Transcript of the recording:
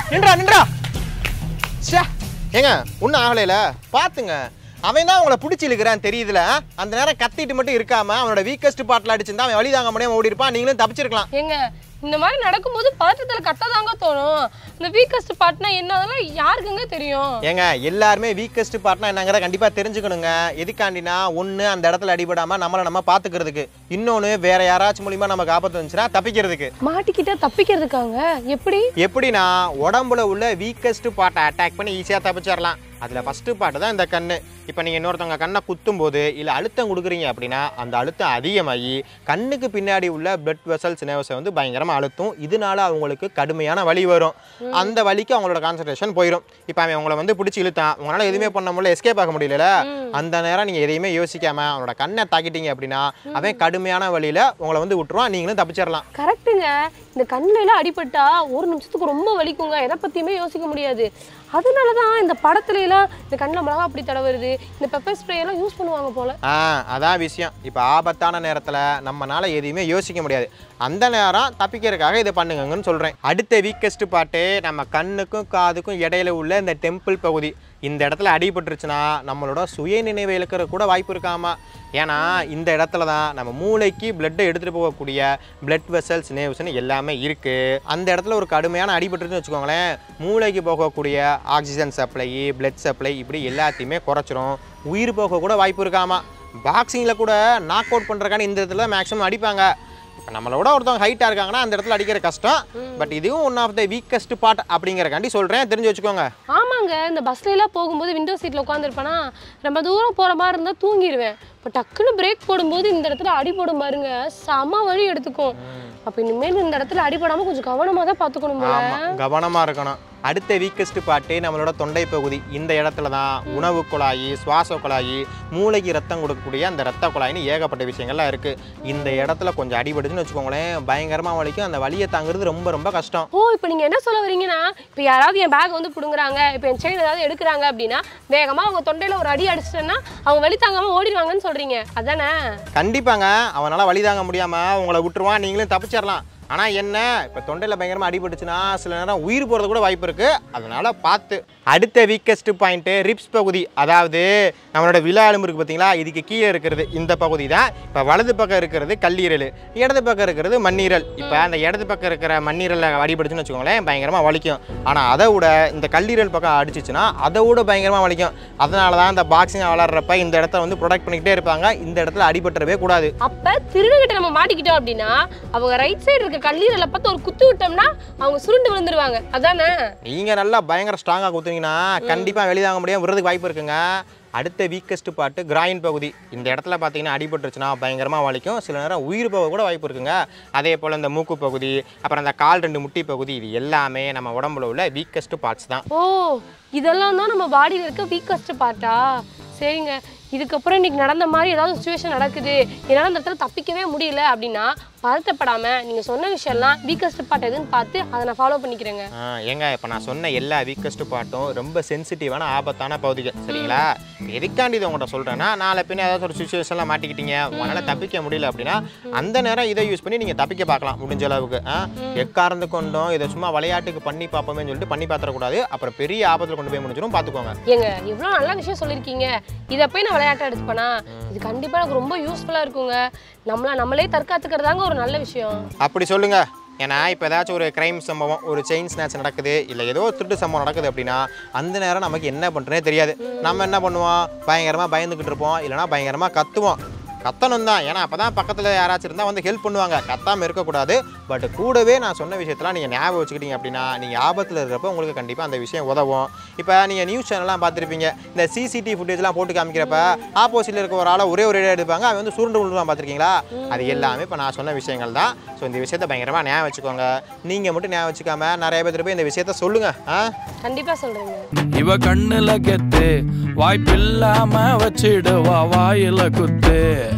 நின்றா நின்றா ச்சே ஏங்க ஒன்றும் ஆகலைல பார்த்துங்க அவன் தான் உங்களை பிடிச்சி இழுக்கிறான் தெரியுதுல ஆ? அந்த நேரம் கத்திட்டு மட்டும் இருக்காம அவனோட வீக்கஸ்ட் பாட்டில் அடிச்சிருந்தா அவன் வழி தாங்க முடியாம ஓடி இருப்பான் நீங்களும் தப்பிச்சிருக்கலாம் ஏங்க இந்த மாதிரி நடக்கும்போது பதட்டத்துல கத்ததாங்க தோணும் இந்த வீக்கஸ்ட் பார்ட்னா என்ன அதெல்லாம் யாருக்குங்க தெரியும் ஏங்க எல்லாருமே வீக்கஸ்ட் பார்ட்னா என்னங்கிறத கண்டிப்பா தெரிஞ்சுக்கணுங்க எதுக்காண்டினா ஒண்ணு அந்த இடத்துல அடிபடாம நம்மளை நம்ம பாத்துக்கிறதுக்கு இன்னொன்னு வேற யாராச்சும் மூலியமா நமக்கு ஆபத்து வந்துச்சுன்னா தப்பிக்கிறதுக்கு மாட்டிக்கிட்டா தப்பிக்கிறதுக்காங்க எப்படி எப்படின்னா உடம்புல உள்ள வீக்கஸ்ட் பார்ட்டை அட்டாக் பண்ணி ஈஸியாக தப்பிச்சிடலாம் அதில் ஃபஸ்ட்டு பார்ட்டு தான் இந்த கண்ணு இப்போ நீங்கள் இன்னொருத்தவங்க கண்ணை குத்தும் போது இல்லை அழுத்தம் கொடுக்குறீங்க அப்படின்னா அந்த அழுத்தம் அதிகமாகி கண்ணுக்கு பின்னாடி உள்ள பிளட் வெசல்ஸ் நேவஸை வந்து பயங்கரமாக அழுத்தும் இதனால அவங்களுக்கு கடுமையான வலி வரும் அந்த வலிக்கு அவங்களோட கான்சன்ட்ரேஷன் போயிடும் இப்போ அவன் உங்களை வந்து பிடிச்சி இழுத்தான் உங்களால் எதுவுமே பண்ண முடியல எஸ்கேப் ஆக முடியல அந்த நேரம் நீங்கள் எதையுமே யோசிக்காம அவனோட கண்ணை தாக்கிட்டீங்க அப்படின்னா அவன் கடுமையான வழியில் உங்களை வந்து விட்டுருவான் நீங்களும் தப்பிச்சிடலாம் கரெக்டுங்க இந்த கண்ணுல எல்லாம் அடிபட்டா ஒரு நிமிஷத்துக்கு ரொம்ப வலிக்குங்க எதை பத்தியுமே யோசிக்க முடியாது அதனால தான் இந்த படத்துல எல்லாம் இந்த கண்ணில் மிளகா அப்படி தடவுறது இந்த பெப்பர் ஸ்ப்ரே எல்லாம் யூஸ் பண்ணுவாங்க போல ஆ அதான் விஷயம் இப்போ ஆபத்தான நேரத்தில் நம்மனால எதையுமே யோசிக்க முடியாது அந்த நேரம் தப்பிக்கிறதுக்காக இதை பண்ணுங்கன்னு சொல்கிறேன் அடுத்த வீக்கஸ்ட் பாட்டு நம்ம கண்ணுக்கும் காதுக்கும் இடையில உள்ள இந்த டெம்பிள் பகுதி இந்த இடத்துல அடிபட்டுருச்சுன்னா நம்மளோட சுய நினைவு இழக்கிற கூட வாய்ப்பு இருக்காமா ஏன்னா இந்த இடத்துல தான் நம்ம மூளைக்கு பிளட்டை எடுத்துகிட்டு போகக்கூடிய பிளட் வெசல்ஸ் நேவ்ஸ்னு எல்லாமே இருக்குது அந்த இடத்துல ஒரு கடுமையான அடிபட்டுருச்சுன்னு வச்சுக்கோங்களேன் மூளைக்கு போகக்கூடிய ஆக்சிஜன் சப்ளை பிளட் சப்ளை இப்படி எல்லாத்தையுமே குறைச்சிரும் உயிர் போக கூட வாய்ப்பு இருக்காமா பாக்ஸிங்கில் கூட நாக் அவுட் பண்ணுறக்கான இந்த இடத்துல மேக்ஸிமம் அடிப்பாங்க இப்போ நம்மளோட ஒருத்தவங்க ஹைட்டாக இருக்காங்கன்னா அந்த இடத்துல அடிக்கிற கஷ்டம் பட் இதுவும் one of the weakest part அப்படிங்கிறக்காண்டி சொல்கிறேன் தெரிஞ்சு வச்சுக்கோங்க ஆமாங்க இந்த பஸ்ல எல்லாம் போகும்போது விண்டோ சீட்ல உட்காந்துருப்பேனா ரொம்ப தூரம் போற மாதிரி இருந்தா தூங்கிடுவேன் இப்போ டக்குன்னு பிரேக் போடும்போது இந்த இடத்துல அடிபடும் பாருங்க செம வழி எடுத்துக்கும் அப்ப இனிமேல் இந்த இடத்துல அடிபடாம கொஞ்சம் கவனமா தான் பாத்துக்கணும் போல ஆமாம் கவனமாக இருக்கணும் அடுத்த வீக்கஸ்ட் பார்ட்டு நம்மளோட தொண்டை பகுதி இந்த இடத்துல தான் உணவு குழாயி சுவாச குழாயி மூளைக்கு ரத்தம் கொடுக்கக்கூடிய அந்த ரத்த குழாயின்னு ஏகப்பட்ட விஷயங்கள்லாம் இருக்குது இந்த இடத்துல கொஞ்சம் அடிபடுச்சுன்னு வச்சுக்கோங்களேன் பயங்கரமாக வலிக்கும் அந்த வலியை தாங்குறது ரொம்ப ரொம்ப கஷ்டம் ஓ இப்போ நீங்க என்ன சொல்ல வரீங்கன்னா இப்போ யாராவது என் பேக் வந்து பிடுங்குறாங்க இப்போ என் செயின் ஏதாவது எடுக்கிறாங்க அப்படின்னா வேகமா அவங்க தொண்டையில ஒரு அடி அடிச்சிட்டேன்னா அவங்க வலி தாங்காம ஓடிடுவாங்கன்னு சொல்றீங்க அதானே கண்டிப்பாங்க அவனால் வழி தாங்க முடியாமல் உங்களை விட்டுருவான் நீங்களும் தப்பிச்சிடலாம் ஆனால் என்ன இப்போ தொண்டையில் பயங்கரமாக அடிபட்டுச்சுன்னா சில நேரம் உயிர் போகிறது கூட வாய்ப்பு இருக்குது அதனால் பார்த்து அடுத்த வீக்கஸ்ட் பாயிண்ட்டு ரிப்ஸ் பகுதி அதாவது நம்மளோட விழா எலும்பு இருக்குது பார்த்தீங்களா இதுக்கு கீழே இருக்கிறது இந்த பகுதி தான் இப்போ வலது பக்கம் இருக்கிறது கல்லீரல் இடது பக்கம் இருக்கிறது மண்ணீரல் இப்போ அந்த இடது பக்கம் இருக்கிற மண்ணீரலில் அடிபட்டுச்சுன்னு வச்சுக்கோங்களேன் பயங்கரமாக வலிக்கும் ஆனால் அதை விட இந்த கல்லீரல் பக்கம் அடிச்சிச்சுன்னா அதை விட பயங்கரமாக வலிக்கும் அதனால தான் இந்த பாக்ஸிங் விளாட்றப்ப இந்த இடத்த வந்து ப்ரொடெக்ட் பண்ணிக்கிட்டே இருப்பாங்க இந்த இடத்துல அடிபட்டுறவே கூடாது அப்ப திருடங்கிட்ட நம்ம மாட்டிக்கிட்டோம் அப்படின்னா அவங்க ரைட் சைடு இருக்க கல்லீரலை பார்த்து ஒரு குத்து விட்டோம்னா அவங்க சுருண்டு விழுந்துருவாங்க அதானே நீங்கள் நல்லா பயங்கர ஸ்ட்ராங்காக குத்துனீங்கன்னா கண்டிப்பாக வெளிதாங்க முடியாம விடுறதுக்கு வாய்ப்பு இருக்குங்க அடுத்த வீக்கஸ்ட் பார்ட்டு கிராயின் பகுதி இந்த இடத்துல பார்த்தீங்கன்னா அடிபட்டுருச்சுன்னா பயங்கரமாக வலிக்கும் சில நேரம் உயிர் போக கூட வாய்ப்பு இருக்குங்க அதே போல் இந்த மூக்கு பகுதி அப்புறம் அந்த கால் ரெண்டு முட்டி பகுதி இது எல்லாமே நம்ம உடம்புல உள்ள வீக்கஸ்ட் பார்ட்ஸ் தான் ஓ இதெல்லாம் தான் நம்ம பாடியில் இருக்க வீக்கஸ்ட் பார்ட்டா சரிங்க இதுக்கப்புறம் இன்னைக்கு நடந்த மாதிரி ஏதாவது சுச்சுவேஷன் நடக்குது என்னால் அந்த இடத்துல தப்பிக்கவே முடியல அப்படின்னா பதட்டப்படாம நீங்க சொன்ன விஷயம்லாம் வீக்கஸ்ட் பார்ட் எதுன்னு பார்த்து அதை நான் ஃபாலோ பண்ணிக்கிறேங்க ஆ, ஏங்க இப்போ நான் சொன்ன எல்லா வீக்கஸ்ட் பார்ட்டும் ரொம்ப சென்சிட்டிவான ஆபத்தான பகுதிகள் சரிங்களா இப்ப எதுக்காண்டி இதை உங்கள்கிட்ட சொல்கிறேன்னா நாளை பின்ன ஏதாவது ஒரு சுச்சுவேஷனில் மாட்டிக்கிட்டீங்க உங்களால் தப்பிக்க முடியல அப்படின்னா அந்த நேரம் இதை யூஸ் பண்ணி நீங்கள் தப்பிக்க பார்க்கலாம் முடிஞ்ச அளவுக்கு ஆ எக்காரந்து கொண்டும் இதை சும்மா விளையாட்டுக்கு பண்ணி பார்ப்போமே சொல்லிட்டு பண்ணி பார்த்துடக்கூடாது அப்புறம் பெரிய ஆபத்தில் கொண்டு போய் முடிஞ்சிடும் பார்த்துக்கோங்க ஏங்க எவ்வளோ நல்ல விஷயம் சொல்லியிருக்கீங்க இதை போய் நான் விளையாட்டை எடுத்துப்பேனா இது கண்டிப்பாக எனக்கு ரொம்ப யூஸ்ஃபுல்லாக இருக்குங்க நம்மள நம்மளே தற்காத்துக்கிறதாங்க ஒரு நல்ல விஷயம் அப்படி சொல்லுங்க ஏன்னா இப்போ ஏதாச்சும் ஒரு கிரைம் சம்பவம் ஒரு செயின் ஸ்நாச் நடக்குது இல்லை ஏதோ ஒரு திருட்டு சம்பவம் நடக்குது அப்படின்னா அந்த நேரம் நமக்கு என்ன பண்ணுறதே தெரியாது நம்ம என்ன பண்ணுவோம் பயங்கரமாக பயந்துக்கிட்டு இருப்போம் இல்லைனா பயங்கரமாக கத்துவோம் கத்தணும் தான் ஏன்னா அப்போ தான் பக்கத்தில் யாராச்சும் இருந்தால் வந்து ஹெல்ப் பண்ணுவாங்க கத்தாமல் இருக்கக்கூடாது பட் கூடவே நான் சொன்ன விஷயத்தெல்லாம் நீங்கள் ஞாபகம் வச்சுக்கிட்டீங்க அப்படின்னா நீங்கள் ஆபத்தில் இருக்கிறப்ப உங்களுக்கு கண்டிப்பாக அந்த விஷயம் உதவும் இப்போ நீங்கள் நியூஸ் சேனல்லாம் பார்த்துருப்பீங்க இந்த சிசிடிவி ஃபுட்டேஜ்லாம் போட்டு காமிக்கிறப்ப ஆப்போசிட்டில் இருக்க ஒரு ஆளை ஒரே ஒரு இடம் எடுப்பாங்க அவன் வந்து சுருண்டு விழுவான் பார்த்துருக்கீங்களா அது எல்லாமே இப்போ நான் சொன்ன விஷயங்கள் தான் ஸோ இந்த விஷயத்தை பயங்கரமாக ஞாபகம் வச்சுக்கோங்க நீங்கள் மட்டும் ஞாபகம் வச்சுக்காம நிறைய பேர் போய் இந்த விஷயத்த சொல்லுங்கள் ஆ கண்டிப்பாக சொல்கிறேங்க இவ கண்ணுல கெத்து வாய்ப்பில்லாம வச்சிடுவா வாயில குத்து